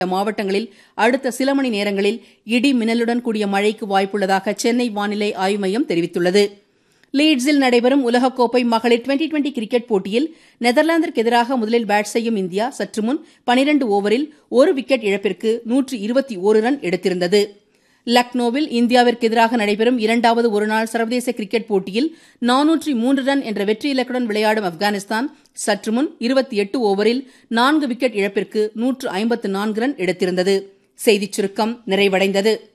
மாவட்டங்களில் அடுத்த சில மணி நேரங்களில் இடி மின்னலுடன் கூடிய மழைக்கு வாய்ப்புள்ளதாக சென்னை வானிலை ஆய்வு மையம் தெரிவித்துள்ளது லீட்ஸில் நடைபெறும் உலகக்கோப்பை மகளிர் டுவெண்டி டுவெண்டி கிரிக்கெட் போட்டியில் நெதர்லாந்திற்கு எதிராக முதலில் பேட் செய்யும் இந்தியா சற்று முன் பனிரண்டு ஓவரில் ஒரு விக்கெட் இழப்பிற்கு நூற்று இருபத்தி ஒரு ரன் எடுத்திருந்தது லக்னோவில் இந்தியாவிற்கு எதிராக நடைபெறும் இரண்டாவது ஒருநாள் சர்வதேச கிரிக்கெட் போட்டியில் நானூற்றி மூன்று ரன் என்ற வெற்றி இலக்குடன் விளையாடும் ஆப்கானிஸ்தான் சற்று முன் இருபத்தி எட்டு ஓவரில் நான்கு விக்கெட் இழப்பிற்கு நூற்று ஐம்பத்து நான்கு ரன் எடுத்திருந்தது செய்திச் சுருக்கம் நிறைவடைந்தது